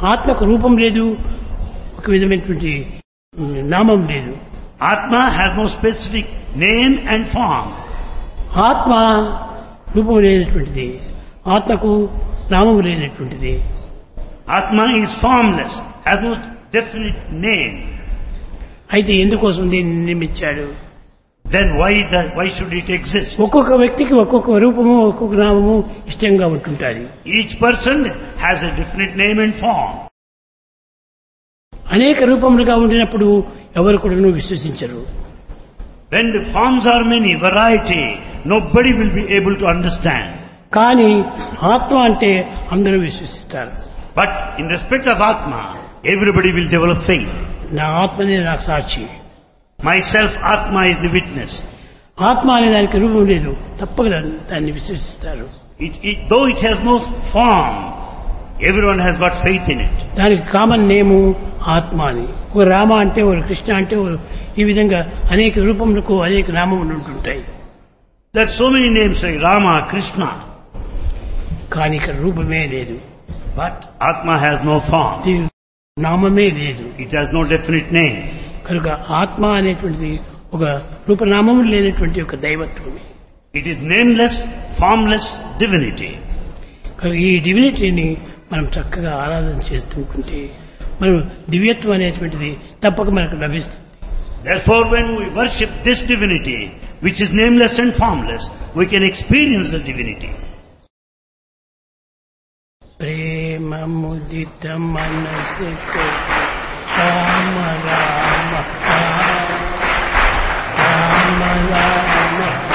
ఆత్మకు రూపం లేదు ఒక విధమైనటువంటి ఉమ్, నామం లేదు Atma has no specific name and form. ఆత్మ రూపం లేనటువంటిది ఆత్మకు నామం లేనటువంటిది Atma is formless, has no definite name. అయితే ఎందుకోసం దీన్ని నిర్మించాడు Then why that, why should it exist? ఒక్కొక్క వ్యక్తికి ఒక్కొక్క రూపము ఒక్కొక్క నామము ఇష్టంగా ఉంటుంటాయి Each person has a definite name and form. అనేక రూపములుగా ఉండినప్పుడు ఎవరు కూడా విశ్వసించరు When the forms are many, variety, nobody will be able to understand. కానీ ఆత్మ అంటే అందరూ విశ్వసిస్తారు But in respect of Atma, everybody will develop faith. నా ఆత్మనే నాకు సాక్షి Myself, Atma is the witness. ఆత్మ అనే దానికి రూపం లేదు తప్పక దాన్ని- దాన్ని విశ్వసిస్తారు It, it, though it has no form, everyone has got faith in it. దానికి కామన్ నేము ఆత్మ అని ఒక రామ అంటే ఒక కృష్ణ అంటే ఒక ఈ విధంగా అనేక రూపములకు అనేక నామములు ఉంటుంటాయి There are so many names like Rama, Krishna, కానీ ఇక్కడ రూపమే లేదు but Atma has no form. దీని నామమే లేదు It has no definite name. కనుక ఆత్మ అనేటువంటిది ఒక రూపనామము లేనటువంటి ఒక దైవత్వమే It is nameless, formless divinity. కనుక ఈ డివినిటీని మనం చక్కగా ఆరాధన చేస్తుంటే మనం దివ్యత్వం అనేటువంటిది తప్పక మనకు లభిస్తుంది Therefore, when we worship this divinity, which is nameless and formless, we can experience the divinity. ప్రేమ ముదిత మనసు రామ రామ రామ రామ రామ